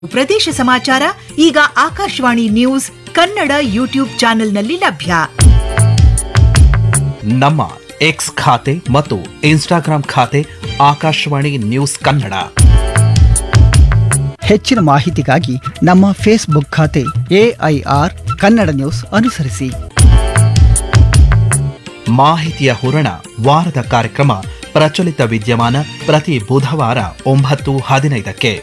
ಪ್ರದೇಶ ಸಮಾಚಾರ ಈಗ ಆಕಾಶವಾಣಿ ನ್ಯೂಸ್ ಕನ್ನಡ ಯೂಟ್ಯೂಬ್ ಚಾನೆಲ್ನಲ್ಲಿ ಲಭ್ಯ ನಮ್ಮ ಎಕ್ಸ್ ಖಾತೆ ಮತ್ತು ಇನ್ಸ್ಟಾಗ್ರಾಂ ಖಾತೆ ಆಕಾಶವಾಣಿ ನ್ಯೂಸ್ ಕನ್ನಡ ಹೆಚ್ಚಿನ ಮಾಹಿತಿಗಾಗಿ ನಮ್ಮ ಫೇಸ್ಬುಕ್ ಖಾತೆ ಎಐಆರ್ ಕನ್ನಡ ನ್ಯೂಸ್ ಅನುಸರಿಸಿ ಮಾಹಿತಿಯ ಹೂರಣ ವಾರದ ಕಾರ್ಯಕ್ರಮ ಪ್ರಚಲಿತ ವಿದ್ಯಮಾನ ಪ್ರತಿ ಬುಧವಾರ ಒಂಬತ್ತು ಹದಿನೈದಕ್ಕೆ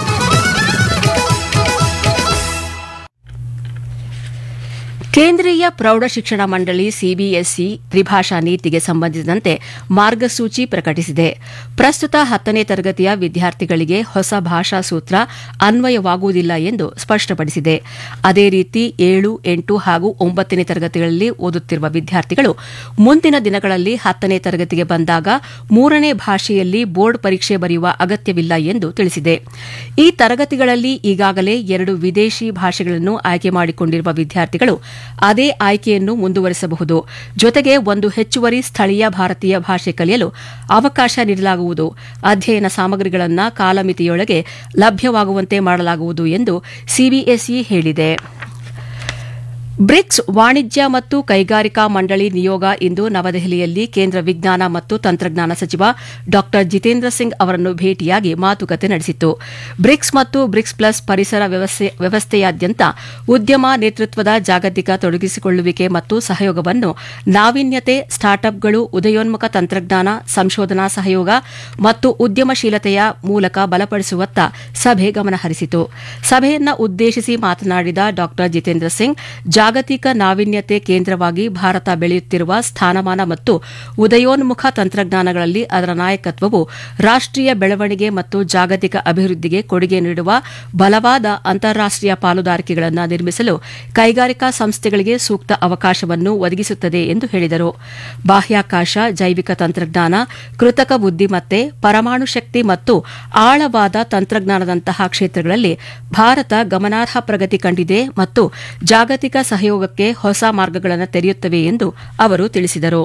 ಕೇಂದ್ರೀಯ ಪ್ರೌಢಶಿಕ್ಷಣ ಮಂಡಳಿ ಸಿಬಿಎಸ್ಇ ತ್ರಿಭಾಷಾ ನೀತಿಗೆ ಸಂಬಂಧಿಸಿದಂತೆ ಮಾರ್ಗಸೂಚಿ ಪ್ರಕಟಿಸಿದೆ ಪ್ರಸ್ತುತ ಹತ್ತನೇ ತರಗತಿಯ ವಿದ್ಯಾರ್ಥಿಗಳಿಗೆ ಹೊಸ ಭಾಷಾ ಸೂತ್ರ ಅನ್ವಯವಾಗುವುದಿಲ್ಲ ಎಂದು ಸ್ಪಷ್ಟಪಡಿಸಿದೆ ಅದೇ ರೀತಿ ಏಳು ಎಂಟು ಹಾಗೂ ಒಂಬತ್ತನೇ ತರಗತಿಗಳಲ್ಲಿ ಓದುತ್ತಿರುವ ವಿದ್ಯಾರ್ಥಿಗಳು ಮುಂದಿನ ದಿನಗಳಲ್ಲಿ ಹತ್ತನೇ ತರಗತಿಗೆ ಬಂದಾಗ ಮೂರನೇ ಭಾಷೆಯಲ್ಲಿ ಬೋರ್ಡ್ ಪರೀಕ್ಷೆ ಬರೆಯುವ ಅಗತ್ಯವಿಲ್ಲ ಎಂದು ತಿಳಿಸಿದೆ ಈ ತರಗತಿಗಳಲ್ಲಿ ಈಗಾಗಲೇ ಎರಡು ವಿದೇಶಿ ಭಾಷೆಗಳನ್ನು ಆಯ್ಕೆ ಮಾಡಿಕೊಂಡಿರುವ ವಿದ್ಯಾರ್ಥಿಗಳು ಅದೇ ಆಯ್ಕೆಯನ್ನು ಮುಂದುವರೆಸಬಹುದು ಜೊತೆಗೆ ಒಂದು ಹೆಚ್ಚುವರಿ ಸ್ಥಳೀಯ ಭಾರತೀಯ ಭಾಷೆ ಕಲಿಯಲು ಅವಕಾಶ ನೀಡಲಾಗುವುದು ಅಧ್ಯಯನ ಸಾಮಗ್ರಿಗಳನ್ನು ಕಾಲಮಿತಿಯೊಳಗೆ ಲಭ್ಯವಾಗುವಂತೆ ಮಾಡಲಾಗುವುದು ಎಂದು ಸಿಬಿಎಸ್ಇ ಹೇಳಿದೆ ಬ್ರಿಕ್ಸ್ ವಾಣಿಜ್ಯ ಮತ್ತು ಕೈಗಾರಿಕಾ ಮಂಡಳಿ ನಿಯೋಗ ಇಂದು ನವದೆಹಲಿಯಲ್ಲಿ ಕೇಂದ್ರ ವಿಜ್ಞಾನ ಮತ್ತು ತಂತ್ರಜ್ಞಾನ ಸಚಿವ ಡಾ ಜಿತೇಂದ್ರ ಸಿಂಗ್ ಅವರನ್ನು ಭೇಟಿಯಾಗಿ ಮಾತುಕತೆ ನಡೆಸಿತು ಬ್ರಿಕ್ಸ್ ಮತ್ತು ಬ್ರಿಕ್ಸ್ ಪ್ಲಸ್ ಪರಿಸರ ವ್ಯವಸ್ಥೆ- ವ್ಯವಸ್ಥೆಯಾದ್ಯಂತ ಉದ್ಯಮ ನೇತೃತ್ವದ ಜಾಗತಿಕ ತೊಡಗಿಸಿಕೊಳ್ಳುವಿಕೆ ಮತ್ತು ಸಹಯೋಗವನ್ನು ನಾವೀನ್ಯತೆ ಸ್ಟಾರ್ಟ್ಅಪ್ಗಳು ಉದಯೋನ್ಮುಖ ತಂತ್ರಜ್ಞಾನ ಸಂಶೋಧನಾ ಸಹಯೋಗ ಮತ್ತು ಉದ್ಯಮಶೀಲತೆಯ ಮೂಲಕ ಬಲಪಡಿಸುವತ್ತ ಸಭೆ ಗಮನಹರಿಸಿತು ಸಭೆಯನ್ನ ಉದ್ದೇಶಿಸಿ ಮಾತನಾಡಿದ ಡಾ ಜಿತೇಂದ್ರ ಸಿಂಗ್ ಜಾಗತಿಕ ನಾವೀನ್ಯತೆ ಕೇಂದ್ರವಾಗಿ ಭಾರತ ಬೆಳೆಯುತ್ತಿರುವ ಸ್ಥಾನಮಾನ ಮತ್ತು ಉದಯೋನ್ಮುಖ ತಂತ್ರಜ್ಞಾನಗಳಲ್ಲಿ ಅದರ ನಾಯಕತ್ವವು ರಾಷ್ಟೀಯ ಬೆಳವಣಿಗೆ ಮತ್ತು ಜಾಗತಿಕ ಅಭಿವೃದ್ಧಿಗೆ ಕೊಡುಗೆ ನೀಡುವ ಬಲವಾದ ಅಂತಾರಾಷ್ಟೀಯ ಪಾಲುದಾರಿಕೆಗಳನ್ನು ನಿರ್ಮಿಸಲು ಕೈಗಾರಿಕಾ ಸಂಸ್ಥೆಗಳಿಗೆ ಸೂಕ್ತ ಅವಕಾಶವನ್ನು ಒದಗಿಸುತ್ತದೆ ಎಂದು ಹೇಳಿದರು ಬಾಹ್ಯಾಕಾಶ ಜೈವಿಕ ತಂತ್ರಜ್ಞಾನ ಕೃತಕ ಬುದ್ದಿಮತ್ತೆ ಪರಮಾಣು ಶಕ್ತಿ ಮತ್ತು ಆಳವಾದ ತಂತ್ರಜ್ಞಾನದಂತಹ ಕ್ಷೇತ್ರಗಳಲ್ಲಿ ಭಾರತ ಗಮನಾರ್ಹ ಪ್ರಗತಿ ಕಂಡಿದೆ ಮತ್ತು ಜಾಗತಿಕ ಸಹಯೋಗಕ್ಕೆ ಹೊಸ ಮಾರ್ಗಗಳನ್ನು ತೆರೆಯುತ್ತವೆ ಎಂದು ಅವರು ತಿಳಿಸಿದರು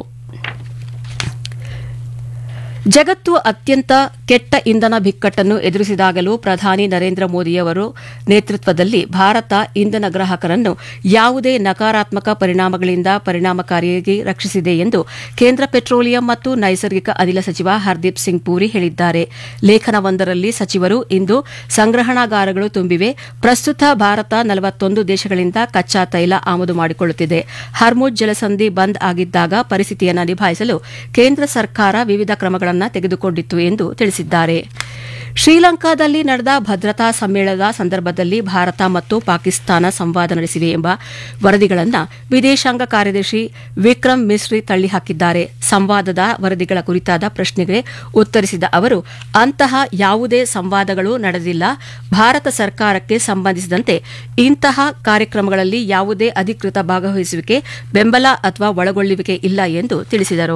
ಜಗತ್ತು ಅತ್ಯಂತ ಕೆಟ್ಟ ಇಂಧನ ಬಿಕ್ಕಟ್ಟನ್ನು ಎದುರಿಸಿದಾಗಲೂ ಪ್ರಧಾನಿ ನರೇಂದ್ರ ಮೋದಿಯವರು ನೇತೃತ್ವದಲ್ಲಿ ಭಾರತ ಇಂಧನ ಗ್ರಾಹಕರನ್ನು ಯಾವುದೇ ನಕಾರಾತ್ಮಕ ಪರಿಣಾಮಗಳಿಂದ ಪರಿಣಾಮಕಾರಿಯಾಗಿ ರಕ್ಷಿಸಿದೆ ಎಂದು ಕೇಂದ್ರ ಪೆಟ್ರೋಲಿಯಂ ಮತ್ತು ನೈಸರ್ಗಿಕ ಅನಿಲ ಸಚಿವ ಹರ್ದೀಪ್ ಸಿಂಗ್ ಪೂರಿ ಹೇಳಿದ್ದಾರೆ ಲೇಖನವೊಂದರಲ್ಲಿ ಸಚಿವರು ಇಂದು ಸಂಗ್ರಹಣಾಗಾರಗಳು ತುಂಬಿವೆ ಪ್ರಸ್ತುತ ಭಾರತ ನಲವತ್ತೊಂದು ದೇಶಗಳಿಂದ ಕಚ್ಚಾ ತೈಲ ಆಮದು ಮಾಡಿಕೊಳ್ಳುತ್ತಿದೆ ಹರ್ಮುಜ್ ಜಲಸಂಧಿ ಬಂದ್ ಆಗಿದ್ದಾಗ ಪರಿಸ್ಥಿತಿಯನ್ನು ನಿಭಾಯಿಸಲು ಕೇಂದ್ರ ಸರ್ಕಾರ ವಿವಿಧ ಕ್ರಮಗಳನ್ನು ತೆಗೆದುಕೊಂಡಿತ್ತು ಎಂದು ತಿಳಿಸಿದ್ದಾರೆ ಶ್ರೀಲಂಕಾದಲ್ಲಿ ನಡೆದ ಭದ್ರತಾ ಸಮ್ಮೇಳನದ ಸಂದರ್ಭದಲ್ಲಿ ಭಾರತ ಮತ್ತು ಪಾಕಿಸ್ತಾನ ಸಂವಾದ ನಡೆಸಿವೆ ಎಂಬ ವರದಿಗಳನ್ನು ವಿದೇಶಾಂಗ ಕಾರ್ಯದರ್ಶಿ ವಿಕ್ರಮ್ ಮಿಸ್ರಿ ತಳ್ಳಿಹಾಕಿದ್ದಾರೆ ಸಂವಾದದ ವರದಿಗಳ ಕುರಿತಾದ ಪ್ರಶ್ನೆಗೆ ಉತ್ತರಿಸಿದ ಅವರು ಅಂತಹ ಯಾವುದೇ ಸಂವಾದಗಳು ನಡೆದಿಲ್ಲ ಭಾರತ ಸರ್ಕಾರಕ್ಕೆ ಸಂಬಂಧಿಸಿದಂತೆ ಇಂತಹ ಕಾರ್ಯಕ್ರಮಗಳಲ್ಲಿ ಯಾವುದೇ ಅಧಿಕೃತ ಭಾಗವಹಿಸುವಿಕೆ ಬೆಂಬಲ ಅಥವಾ ಒಳಗೊಳ್ಳುವಿಕೆ ಇಲ್ಲ ಎಂದು ತಿಳಿಸಿದರು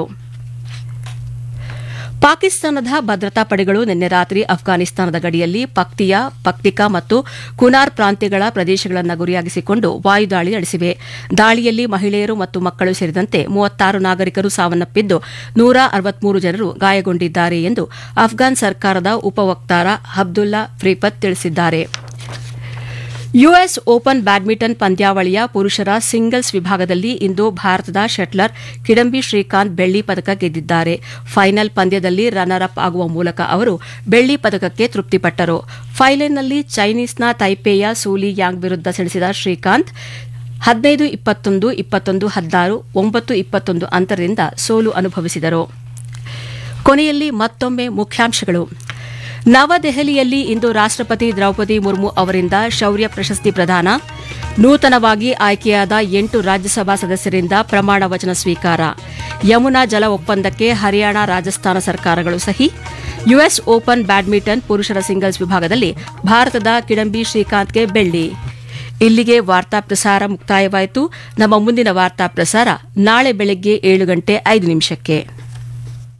ಪಾಕಿಸ್ತಾನದ ಭದ್ರತಾ ಪಡೆಗಳು ನಿನ್ನೆ ರಾತ್ರಿ ಅಫ್ಘಾನಿಸ್ತಾನದ ಗಡಿಯಲ್ಲಿ ಪಕ್ತಿಯಾ ಪಕ್ತಿಕಾ ಮತ್ತು ಕುನಾರ್ ಪ್ರಾಂತ್ಯಗಳ ಪ್ರದೇಶಗಳನ್ನು ಗುರಿಯಾಗಿಸಿಕೊಂಡು ವಾಯುದಾಳಿ ನಡೆಸಿವೆ ದಾಳಿಯಲ್ಲಿ ಮಹಿಳೆಯರು ಮತ್ತು ಮಕ್ಕಳು ಸೇರಿದಂತೆ ಮೂವತ್ತಾರು ನಾಗರಿಕರು ಸಾವನ್ನಪ್ಪಿದ್ದು ನೂರ ಅರವತ್ಮೂರು ಜನರು ಗಾಯಗೊಂಡಿದ್ದಾರೆ ಎಂದು ಅಫ್ಘಾನ್ ಸರ್ಕಾರದ ಉಪವಕ್ತಾರ ಅಬ್ದುಲ್ಲಾ ಫ್ರೀಪತ್ ತಿಳಿಸಿದ್ದಾರೆ ಯುಎಸ್ ಓಪನ್ ಬ್ಯಾಡ್ಮಿಂಟನ್ ಪಂದ್ಯಾವಳಿಯ ಪುರುಷರ ಸಿಂಗಲ್ಸ್ ವಿಭಾಗದಲ್ಲಿ ಇಂದು ಭಾರತದ ಶಟ್ಲರ್ ಕಿಡಂಬಿ ಶ್ರೀಕಾಂತ್ ಬೆಳ್ಳಿ ಪದಕ ಗೆದ್ದಿದ್ದಾರೆ ಫೈನಲ್ ಪಂದ್ಯದಲ್ಲಿ ರನ್ನರ್ ಅಪ್ ಆಗುವ ಮೂಲಕ ಅವರು ಬೆಳ್ಳಿ ಪದಕಕ್ಕೆ ತೃಪ್ತಿಪಟ್ಟರು ಫೈನಲ್ನಲ್ಲಿ ಚೈನೀಸ್ನ ತೈಪೇಯ ಸೂಲಿ ಯಾಂಗ್ ವಿರುದ್ಧ ಸೆಣಸಿದ ಶ್ರೀಕಾಂತ್ ಹದಿನೈದು ಇಪ್ಪತ್ತೊಂದು ಇಪ್ಪತ್ತೊಂದು ಹದಿನಾರು ಒಂಬತ್ತು ಇಪ್ಪತ್ತೊಂದು ಅಂತರದಿಂದ ಸೋಲು ಅನುಭವಿಸಿದರು ಕೊನೆಯಲ್ಲಿ ಮತ್ತೊಮ್ಮೆ ಮುಖ್ಯಾಂಶಗಳು ನವದೆಹಲಿಯಲ್ಲಿ ಇಂದು ರಾಷ್ಟ್ರಪತಿ ದ್ರೌಪದಿ ಮುರ್ಮು ಅವರಿಂದ ಶೌರ್ಯ ಪ್ರಶಸ್ತಿ ಪ್ರದಾನ ನೂತನವಾಗಿ ಆಯ್ಕೆಯಾದ ಎಂಟು ರಾಜ್ಯಸಭಾ ಸದಸ್ಯರಿಂದ ಪ್ರಮಾಣ ವಚನ ಸ್ವೀಕಾರ ಯಮುನಾ ಜಲ ಒಪ್ಪಂದಕ್ಕೆ ಹರಿಯಾಣ ರಾಜಸ್ಥಾನ ಸರ್ಕಾರಗಳು ಸಹಿ ಯುಎಸ್ ಓಪನ್ ಬ್ಯಾಡ್ಮಿಂಟನ್ ಪುರುಷರ ಸಿಂಗಲ್ಸ್ ವಿಭಾಗದಲ್ಲಿ ಭಾರತದ ಕಿಡಂಬಿ ಶ್ರೀಕಾಂತ್ಗೆ ಬೆಳ್ಳಿ ಇಲ್ಲಿಗೆ ವಾರ್ತಾ ಪ್ರಸಾರ ಮುಕ್ತಾಯವಾಯಿತು ನಮ್ಮ ಮುಂದಿನ ವಾರ್ತಾ ಪ್ರಸಾರ ನಾಳೆ ಬೆಳಗ್ಗೆ ಏಳು ಗಂಟೆ ಐದು ನಿಮಿಷಕ್ಕೆ